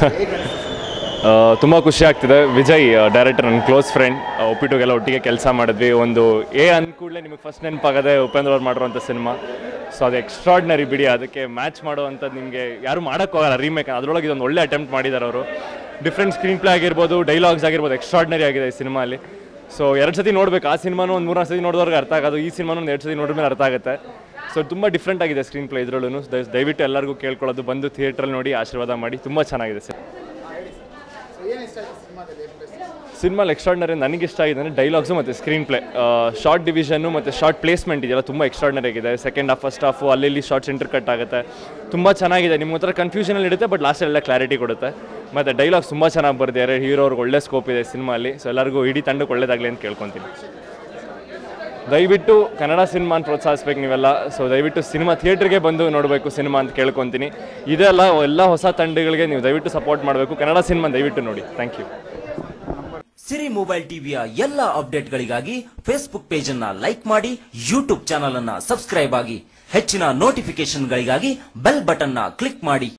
ತುಂಬ ಖುಷಿ ಆಗ್ತಿದೆ ವಿಜಯ್ ಡೈರೆಕ್ಟರ್ ನನ್ನ ಕ್ಲೋಸ್ ಫ್ರೆಂಡ್ ಒಪ್ಪಿಟ್ಟುಗೆಲ್ಲ ಒಟ್ಟಿಗೆ ಕೆಲಸ ಮಾಡಿದ್ವಿ ಒಂದು ಎ ಅಂದ್ಕೂಡಲೇ ನಿಮಗೆ ಫಸ್ಟ್ ನೆನಪಾಗದೆ ಉಪೇಂದ್ರ ಅವ್ರು ಮಾಡಿರುವಂಥ ಸಿನಿಮಾ ಸೊ ಅದು ಎಕ್ಸ್ಟ್ರಾಡ್ನರಿ ಬಿಡಿ ಅದಕ್ಕೆ ಮ್ಯಾಚ್ ಮಾಡುವಂಥದ್ದು ನಿಮಗೆ ಯಾರು ಮಾಡೋಕ್ಕೋಗಲ್ಲ ರೀಮೇಕ್ ಅದರೊಳಗೆ ಇದೊಂದು ಒಳ್ಳೆ ಅಟೆಂಪ್ಟ್ ಮಾಡಿದ್ದಾರೆ ಅವರು ಡಿಫ್ರೆಂಟ್ ಸ್ಕ್ರೀನ್ ಪ್ಲೇ ಆಗಿರ್ಬೋದು ಡೈಲಾಗ್ಸ್ ಆಗಿರ್ಬೋದು ಎಕ್ಸ್ಟ್ರಾಡ್ನರಿ ಆಗಿದೆ ಈ ಸಿನಿಮಾಲಿ ಸೊ ಎರಡು ಸತಿ ನೋಡ್ಬೇಕು ಆ ಸಿನಿಮಾನು ಒಂದು ಮೂರ್ನಾಲ್ಕು ಸತಿ ನೋಡಿದವ್ರಿಗೆ ಅರ್ಥ ಆಗೋದು ಈ ಸಿನಿಮಾನು ಒಂದು ಎರಡು ಸತಿ ನೋಡಿದ ಮೇಲೆ ಅರ್ಥ ಆಗುತ್ತೆ ಸೊ ತುಂಬ ಡಿಫ್ರೆಂಟ್ ಆಗಿದೆ ಸ್ಕ್ರೀನ್ ಪ್ಲೇ ಇದರಲ್ಲೂ ದಯವಿಟ್ಟು ಎಲ್ಲರಿಗೂ ಕೇಳ್ಕೊಳ್ಳೋದು ಬಂದು ಥಿಯೇಟ್ರಲ್ಲಿ ನೋಡಿ ಆಶೀರ್ವಾದ ಮಾಡಿ ತುಂಬ ಚೆನ್ನಾಗಿದೆ ಸರ್ ಸಿನಿಮಾಲ್ ಎಕ್ಸ್ಟ್ರಾಡ್ನರಿ ನನಗೆ ಇಷ್ಟ ಆಗಿದೆ ಅಂದರೆ ಡೈಲಾಗ್ಸು ಮತ್ತು ಸ್ಕ್ರೀನ್ ಪ್ಲೇ ಶಾರ್ಟ್ ಡಿವಿಷನ್ನು ಮತ್ತು ಶಾರ್ಟ್ ಪ್ಲೇಸ್ಮೆಂಟ್ ಇದೆಯಲ್ಲ ತುಂಬ ಎಕ್ಸ್ಟ್ರಾಡ್ನರಿ ಆಗಿದೆ ಸೆಕೆಂಡ್ ಹಾಫ್ ಫಸ್ಟ್ ಹಾಫು ಅಲ್ಲಿ ಶಾರ್ಟ್ಸ್ ಇಂಟರ್ ಕಟ್ ಆಗುತ್ತೆ ತುಂಬ ಚೆನ್ನಾಗಿದೆ ನಿಮ್ಮ ಹತ್ರ ಕನ್ಫ್ಯೂಷನಲ್ಲಿ ಇಡುತ್ತೆ ಬಟ್ ಲಾಸ್ಟಲ್ಲೆಲ್ಲ ಕ್ಲಾರಿಟಿ ಕೊಡುತ್ತೆ ಮತ್ತು ಡೈಲಾಗ್ಸ್ ತುಂಬ ಚೆನ್ನಾಗಿ ಬರ್ದಿದ್ದಾರೆ ಹೀರೋ ಅವ್ರಿಗೆ ಒಳ್ಳೆ ಸ್ಕೋಪ್ ಇದೆ ಸಿನಿಮಾಲಿ ಸೊ ಎಲ್ಲರಿಗೂ ಇಡೀ ತಂಡಕ್ಕೆ ಒಳ್ಳೇದಾಗಲಿ ಅಂತ ಕೇಳ್ಕೊತೀನಿ ದಯವಿಟ್ಟು ಕನ್ನಡ ಸಿನಿಮಾನ ಪ್ರೋತ್ಸಾಹಿಸ್ಬೇಕು ನೀವೆಲ್ಲ ಸೊ ದಯವಿಟ್ಟು ಸಿನಿಮಾ ಥಿಯೇಟ್ರಿಗೆ ಬಂದು ನೋಡಬೇಕು ಸಿನಿಮಾ ಅಂತ ಕೇಳ್ಕೊತೀನಿ ಇದೆಲ್ಲ ಎಲ್ಲ ಹೊಸ ತಂಡಗಳಿಗೆ ನೀವು ದಯವಿಟ್ಟು ಸಪೋರ್ಟ್ ಮಾಡಬೇಕು ಕನ್ನಡ ಸಿನಿಮಾ ದಯವಿಟ್ಟು ನೋಡಿ ಥ್ಯಾಂಕ್ ಯು ಸಿರಿ ಮೊಬೈಲ್ ಟಿವಿಯ ಎಲ್ಲ ಅಪ್ಡೇಟ್ಗಳಿಗಾಗಿ ಫೇಸ್ಬುಕ್ ಪೇಜ್ ಅನ್ನ ಲೈಕ್ ಮಾಡಿ ಯೂಟ್ಯೂಬ್ ಚಾನಲ್ ಅನ್ನ ಸಬ್ಸ್ಕ್ರೈಬ್ ಆಗಿ ಹೆಚ್ಚಿನ ನೋಟಿಫಿಕೇಶನ್ಗಳಿಗಾಗಿ ಬೆಲ್ ಬಟನ್ ನ ಕ್ಲಿಕ್ ಮಾಡಿ